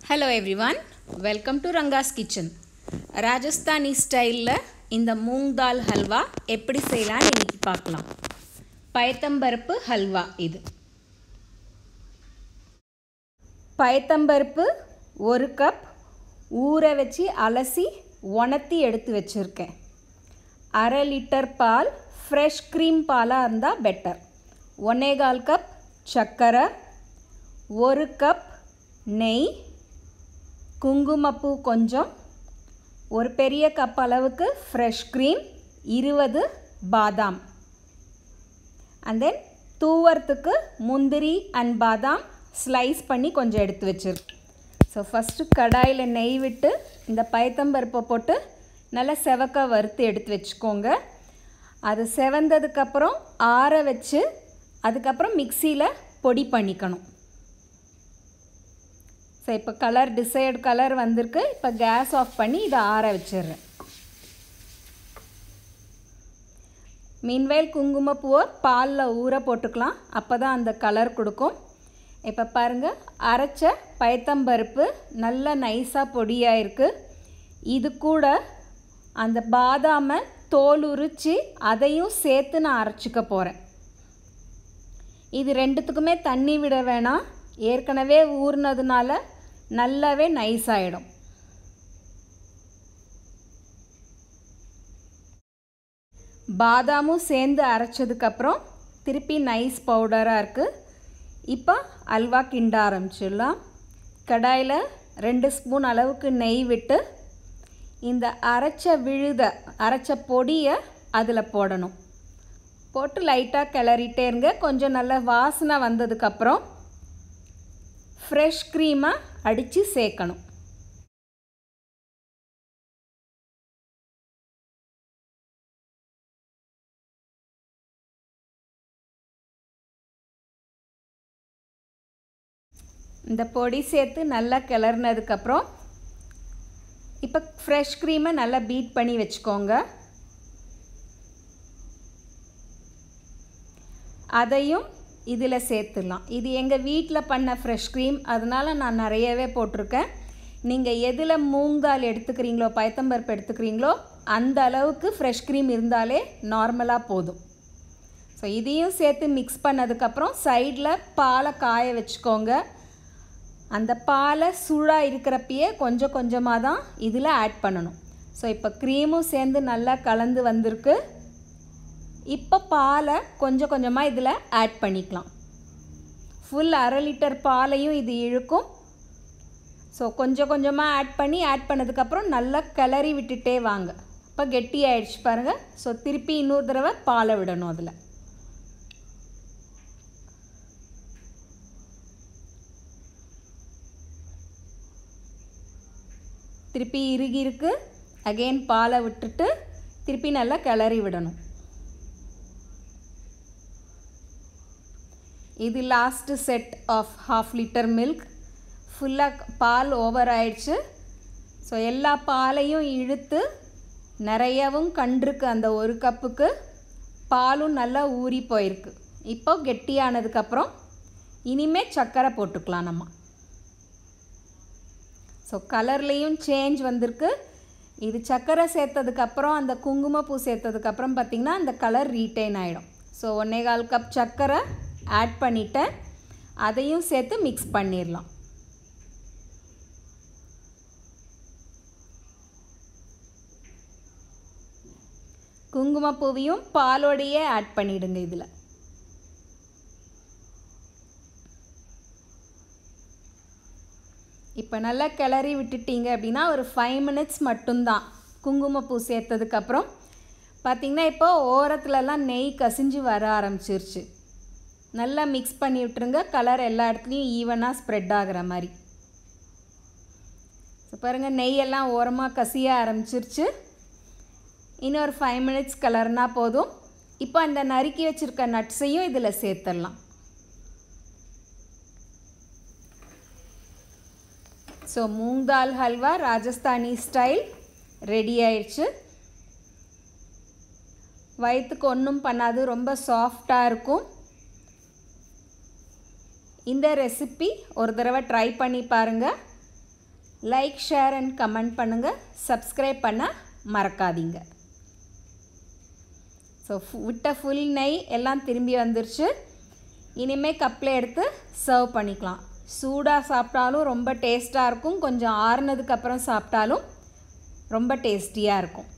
hello everyone welcome to Ranga's kitchen Rajasthani ஸ்டைலில் இந்த மூங் தால் ஹல்வா எப்படி செய்யலாம்னு இன்னைக்கு பார்க்கலாம் பயத்தம்பருப்பு ஹல்வா இது பயத்தம்பருப்பு ஒரு கப் ஊற வச்சு அலசி உணர்த்தி எடுத்து வச்சுருக்கேன் அரை லிட்டர் பால் ஃப்ரெஷ் க்ரீம் பாலாக இருந்தால் பெட்டர் ஒன்னேகால் கப் சர்க்கரை ஒரு கப் நெய் குங்குமப்பூ கொஞ்சம் ஒரு பெரிய கப் அளவுக்கு ஃப்ரெஷ் க்ரீம் இருபது பாதாம் அண்ட் தென் தூவறதுக்கு முந்திரி அண்ட் பாதாம் ஸ்லைஸ் பண்ணி கொஞ்சம் எடுத்து வச்சிருக்கேன் ஸோ ஃபஸ்ட்டு கடாயில் நெய் விட்டு இந்த பயத்தம்பருப்பை போட்டு நல்லா செவக்க வறுத்து எடுத்து வச்சுக்கோங்க அது செவந்ததுக்கப்புறம் ஆற வச்சு அதுக்கப்புறம் மிக்சியில் பொடி பண்ணிக்கணும் ஸோ இப்போ கலர் டிசைட் கலர் வந்திருக்கு இப்போ கேஸ் ஆஃப் பண்ணி இதை ஆற வச்சிடுறேன் மீன்வேல் குங்குமப்பூவை பாலில் ஊற போட்டுக்கலாம் அப்போ தான் அந்த கலர் கொடுக்கும் இப்போ பாருங்கள் அரைச்ச பயத்தம்பருப்பு நல்ல நைஸாக பொடியாயிருக்கு இது கூட அந்த பாதாமை தோல் உரித்து அதையும் சேர்த்து நான் அரைச்சிக்க போகிறேன் இது ரெண்டுத்துக்குமே தண்ணி விட வேணாம் ஏற்கனவே ஊறினதுனால நல்லாவே நைஸ் ஆகிடும் பாதாமும் சேர்ந்து அரைச்சதுக்கப்புறம் திருப்பி நைஸ் பவுடராக இருக்குது இப்போ அல்வா கிண்ட ஆரம்பிச்சிடலாம் கடாயில் ரெண்டு ஸ்பூன் அளவுக்கு நெய் விட்டு இந்த அரைச்ச விழுத அரைச்ச பொடியை அதில் போடணும் போட்டு லைட்டாக கிளறிட்டே இருங்க கொஞ்சம் நல்ல வாசனை வந்ததுக்கப்புறம் ஃப்ரெஷ் க்ரீமை அடித்து சேர்க்கணும் இந்த பொடி சேர்த்து நல்லா கிளறினதுக்கப்புறம் இப்போ ஃப்ரெஷ் க்ரீமை நல்லா பீட் பண்ணி வச்சுக்கோங்க அதையும் இதில் சேர்த்துடலாம் இது எங்கள் வீட்டில் பண்ண ஃப்ரெஷ் க்ரீம் அதனால் நான் நிறையவே போட்டிருக்கேன் நீங்கள் எதில் மூங்கால் எடுத்துக்கிறீங்களோ பயத்தம்பருப்பு எடுத்துக்கிறீங்களோ அந்த அளவுக்கு ஃப்ரெஷ் க்ரீம் இருந்தாலே நார்மலாக போதும் ஸோ இதையும் சேர்த்து மிக்ஸ் பண்ணதுக்கப்புறம் சைடில் பாலை காய வச்சுக்கோங்க அந்த பாலை சூடாக இருக்கிறப்பயே கொஞ்சம் கொஞ்சமாக தான் இதில் ஆட் பண்ணணும் ஸோ இப்போ க்ரீமும் சேர்ந்து நல்லா கலந்து வந்திருக்கு இப்போ பாலை கொஞ்சம் கொஞ்சமாக இதில் ஆட் பண்ணிக்கலாம் ஃபுல் அரை லிட்டர் பாலையும் இது இழுக்கும் ஸோ கொஞ்சம் கொஞ்சமாக ஆட் பண்ணி ஆட் பண்ணதுக்கப்புறம் நல்லா கிளறி விட்டுட்டே வாங்க இப்போ கெட்டி ஆயிடுச்சு பாருங்கள் ஸோ திருப்பி இன்னொரு தடவை பாலை விடணும் அதில் திருப்பி இறுகி இருக்கு அகெயின் பாலை விட்டுட்டு திருப்பி நல்லா கிளறி விடணும் இது last set of half litre milk ஃபுல்லாக பால் ஓவர் ஆயிடுச்சு ஸோ எல்லா பாலையும் இழுத்து நிறையவும் கண்டிருக்கு அந்த ஒரு கப்புக்கு பாலும் நல்லா ஊறி போயிருக்கு இப்போ கெட்டியானதுக்கப்புறம் இனிமேல் சர்க்கரை போட்டுக்கலாம் நம்ம ஸோ கலர்லேயும் சேஞ்ச் வந்திருக்கு இது சர்க்கரை சேர்த்ததுக்கப்புறம் அந்த குங்குமப்பூ சேர்த்ததுக்கப்புறம் பார்த்திங்கன்னா அந்த கலர் ரீட்டைன் ஆகிடும் ஸோ ஒன்றே கால் கப் சர்க்கரை ஆட் பண்ணிவிட்டேன் அதையும் சேர்த்து மிக்ஸ் பண்ணிடலாம் குங்குமப்பூவையும் பாலோடையே ஆட் பண்ணிவிடுங்க இதில் இப்போ நல்லா கிளறி விட்டுட்டீங்க அப்படின்னா ஒரு ஃபைவ் மினிட்ஸ் மட்டும்தான் குங்குமப்பூ சேர்த்ததுக்கப்புறம் பார்த்திங்கன்னா இப்போ ஓரத்துலலாம் நெய் கசிஞ்சு வர ஆரம்பிச்சிருச்சு நல்லா மிக்ஸ் பண்ணி விட்டுருங்க கலர் எல்லா இடத்துலையும் ஈவனாக ஸ்ப்ரெட் ஆகிற மாதிரி ஸோ பாருங்கள் நெய்யெல்லாம் ஓரமாக கசிய ஆரம்பிச்சிருச்சு இன்னொரு ஃபைவ் மினிட்ஸ் கலர்னா போதும் இப்போ அந்த நறுக்கி வச்சுருக்க நட்ஸையும் இதில் சேர்த்துடலாம் so moong dal halwa Rajasthani style ready ஆயிடுச்சு வயிற்றுக்கு ஒன்றும் பண்ணாது ரொம்ப சாஃப்டாக இருக்கும் இந்த ரெசிபி ஒரு தடவை ட்ரை பண்ணி பாருங்கள் லைக் ஷேர் அண்ட் கமெண்ட் பண்ணுங்கள் சப்ஸ்கிரைப் பண்ண மறக்காதீங்க ஸோ விட்ட ஃபுல் நெய் எல்லாம் திரும்பி வந்துருச்சு இனிமேல் கப்பில் எடுத்து சர்வ் பண்ணிக்கலாம் சூடாக சாப்பிட்டாலும் ரொம்ப டேஸ்ட்டாக இருக்கும் கொஞ்சம் ஆறுனதுக்கப்புறம் சாப்பிட்டாலும் ரொம்ப டேஸ்டியாக இருக்கும்